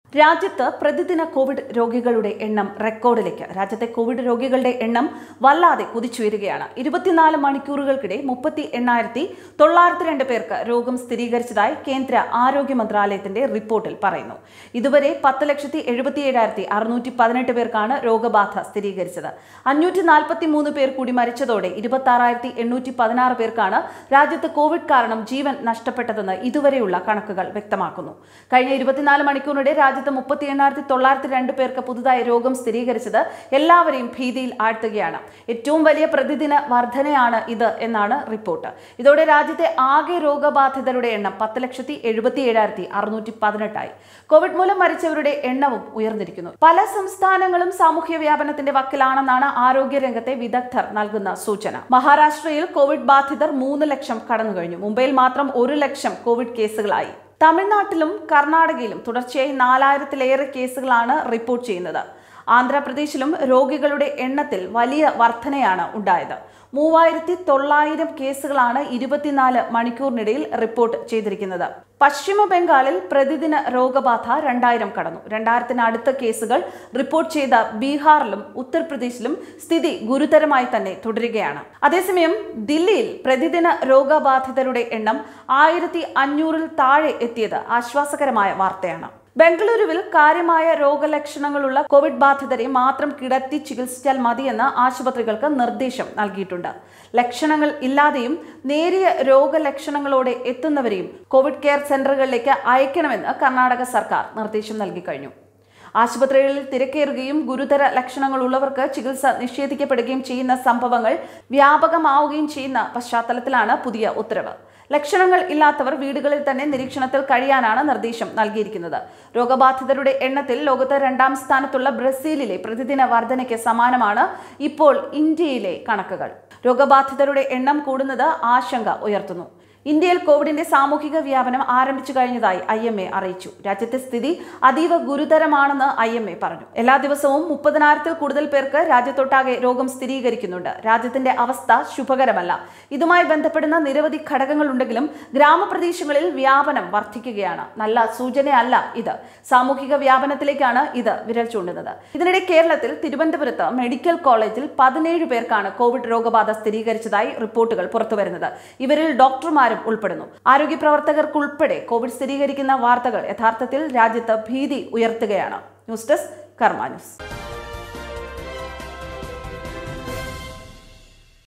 രാജ്യത്ത് പ്രതിദിന കോവിഡ് രോഗികളുടെ എണ്ണം റെക്കോർഡിലേക്ക് രാജ്യത്തെ കോവിഡ് രോഗികളുടെ എണ്ണം വല്ലാതെ കുതിച്ചുയരുകയാണ് ഇരുപത്തിനാല് മണിക്കൂറുകൾക്കിടെ മുപ്പത്തി എണ്ണായിരത്തി തൊള്ളായിരത്തി രണ്ട് പേർക്ക് രോഗം സ്ഥിരീകരിച്ചതായി കേന്ദ്ര ആരോഗ്യ മന്ത്രാലയത്തിന്റെ റിപ്പോർട്ടിൽ പറയുന്നു ഇതുവരെ പത്ത് ലക്ഷത്തി എഴുപത്തി ഏഴായിരത്തി അറുന്നൂറ്റി പതിനെട്ട് പേർക്കാണ് രോഗബാധ സ്ഥിരീകരിച്ചത് അഞ്ഞൂറ്റി നാൽപ്പത്തി മൂന്ന് പേർ കൂടി മരിച്ചതോടെ ഇരുപത്തി ആറായിരത്തി എണ്ണൂറ്റി പതിനാറ് പേർക്കാണ് രാജ്യത്ത് കോവിഡ് കാരണം ജീവൻ നഷ്ടപ്പെട്ടതെന്ന് ഇതുവരെയുള്ള കണക്കുകൾ വ്യക്തമാക്കുന്നു കഴിഞ്ഞ ഇരുപത്തിനാല് മണിക്കൂറിനിടെ രാജ്യത്ത് മുപ്പത്തി എണ്ണായിരത്തി തൊള്ളായിരത്തി രണ്ട് പേർക്ക് പുതുതായി രോഗം സ്ഥിരീകരിച്ചത് എല്ലാവരെയും ഭീതിയിൽ ആഴ്ത്തുകയാണ് ഏറ്റവും വലിയ പ്രതിദിന വർധനയാണ് ഇത് എന്നാണ് റിപ്പോർട്ട് ഇതോടെ രാജ്യത്തെ ആകെ രോഗബാധിതരുടെ എണ്ണം പത്ത് ലക്ഷത്തി എഴുപത്തി ഏഴായിരത്തി അറുന്നൂറ്റി പതിനെട്ടായി കോവിഡ് മൂലം മരിച്ചവരുടെ എണ്ണവും ഉയർന്നിരിക്കുന്നു പല സംസ്ഥാനങ്ങളും സാമൂഹ്യ വ്യാപനത്തിന്റെ വക്കിലാണെന്നാണ് ആരോഗ്യരംഗത്തെ വിദഗ്ധർ നൽകുന്ന സൂചന മഹാരാഷ്ട്രയിൽ കോവിഡ് ബാധിതർ മൂന്ന് ലക്ഷം കടന്നു കഴിഞ്ഞു മുംബൈയിൽ മാത്രം ഒരു ലക്ഷം കോവിഡ് കേസുകളായി തമിഴ്നാട്ടിലും കർണാടകയിലും തുടർച്ചയായി നാലായിരത്തിലേറെ കേസുകളാണ് റിപ്പോർട്ട് ചെയ്യുന്നത് ആന്ധ്രാപ്രദേശിലും രോഗികളുടെ എണ്ണത്തിൽ വലിയ വർധനയാണ് ഉണ്ടായത് മൂവായിരത്തി തൊള്ളായിരം കേസുകളാണ് ഇരുപത്തിനാല് മണിക്കൂറിനിടയിൽ റിപ്പോർട്ട് ചെയ്തിരിക്കുന്നത് പശ്ചിമ ബംഗാളിൽ പ്രതിദിന രോഗബാധ രണ്ടായിരം കടന്നു രണ്ടായിരത്തിന് അടുത്ത കേസുകൾ റിപ്പോർട്ട് ചെയ്ത ബീഹാറിലും ഉത്തർപ്രദേശിലും സ്ഥിതി ഗുരുതരമായി തന്നെ തുടരുകയാണ് അതേസമയം ദില്ലിയിൽ പ്രതിദിന രോഗബാധിതരുടെ എണ്ണം ആയിരത്തി അഞ്ഞൂറിൽ താഴെ എത്തിയത് ആശ്വാസകരമായ വാർത്തയാണ് ബംഗളൂരുവിൽ കാര്യമായ രോഗലക്ഷണങ്ങളുള്ള കോവിഡ് ബാധിതരെ മാത്രം കിടത്തി ചികിത്സിച്ചാൽ മതിയെന്ന് ആശുപത്രികൾക്ക് നിർദ്ദേശം നൽകിയിട്ടുണ്ട് ലക്ഷണങ്ങൾ ഇല്ലാതെയും നേരിയ രോഗലക്ഷണങ്ങളോടെ എത്തുന്നവരെയും കോവിഡ് കെയർ സെന്ററുകളിലേക്ക് അയക്കണമെന്ന് കർണാടക സർക്കാർ നിർദ്ദേശം നൽകി കഴിഞ്ഞു ആശുപത്രികളിൽ തിരക്കേറുകയും ഗുരുതര ലക്ഷണങ്ങളുള്ളവർക്ക് ചികിത്സ നിഷേധിക്കപ്പെടുകയും ചെയ്യുന്ന സംഭവങ്ങൾ വ്യാപകമാവുകയും ചെയ്യുന്ന പശ്ചാത്തലത്തിലാണ് പുതിയ ഉത്തരവ് ലക്ഷണങ്ങൾ ഇല്ലാത്തവർ വീടുകളിൽ തന്നെ നിരീക്ഷണത്തിൽ കഴിയാനാണ് നിർദ്ദേശം നൽകിയിരിക്കുന്നത് രോഗബാധിതരുടെ എണ്ണത്തിൽ ലോകത്ത് രണ്ടാം സ്ഥാനത്തുള്ള ബ്രസീലിലെ പ്രതിദിന വർധനയ്ക്ക് സമാനമാണ് ഇപ്പോൾ ഇന്ത്യയിലെ കണക്കുകൾ രോഗബാധിതരുടെ എണ്ണം കൂടുന്നത് ആശങ്ക ഉയർത്തുന്നു ഇന്ത്യയിൽ കോവിഡിന്റെ സാമൂഹിക വ്യാപനം ആരംഭിച്ചു കഴിഞ്ഞതായി ഐ എം എ അറിയിച്ചു രാജ്യത്തെ സ്ഥിതി അതീവ ഗുരുതരമാണെന്ന് ഐ എം എ പറഞ്ഞു എല്ലാ ദിവസവും മുപ്പതിനായിരത്തിൽ കൂടുതൽ പേർക്ക് രാജ്യത്തൊട്ടാകെ രോഗം സ്ഥിരീകരിക്കുന്നുണ്ട് രാജ്യത്തിന്റെ അവസ്ഥ ശുഭകരമല്ല ഇതുമായി ബന്ധപ്പെടുന്ന നിരവധി ഘടകങ്ങളുണ്ടെങ്കിലും ഗ്രാമപ്രദേശങ്ങളിൽ വ്യാപനം വർദ്ധിക്കുകയാണ് നല്ല സൂചനയല്ല ഇത് സാമൂഹിക വ്യാപനത്തിലേക്കാണ് ഇത് വിരൽ ചൂണ്ടുന്നത് ഇതിനിടെ കേരളത്തിൽ തിരുവനന്തപുരത്ത് മെഡിക്കൽ കോളേജിൽ പതിനേഴ് പേർക്കാണ് കോവിഡ് രോഗബാധ സ്ഥിരീകരിച്ചതായി റിപ്പോർട്ടുകൾ പുറത്തുവരുന്നത് ഇവരിൽ ഡോക്ടർമാരും ഉൾപ്പെടുന്നു ആരോഗ്യ പ്രവർത്തകർക്കുൾപ്പെടെ കോവിഡ് സ്ഥിരീകരിക്കുന്ന വാർത്തകൾ യഥാർത്ഥത്തിൽ രാജ്യത്ത് ഭീതി ഉയർത്തുകയാണ് ന്യൂസ് ഡെസ്ക് കർമ്മ ന്യൂസ്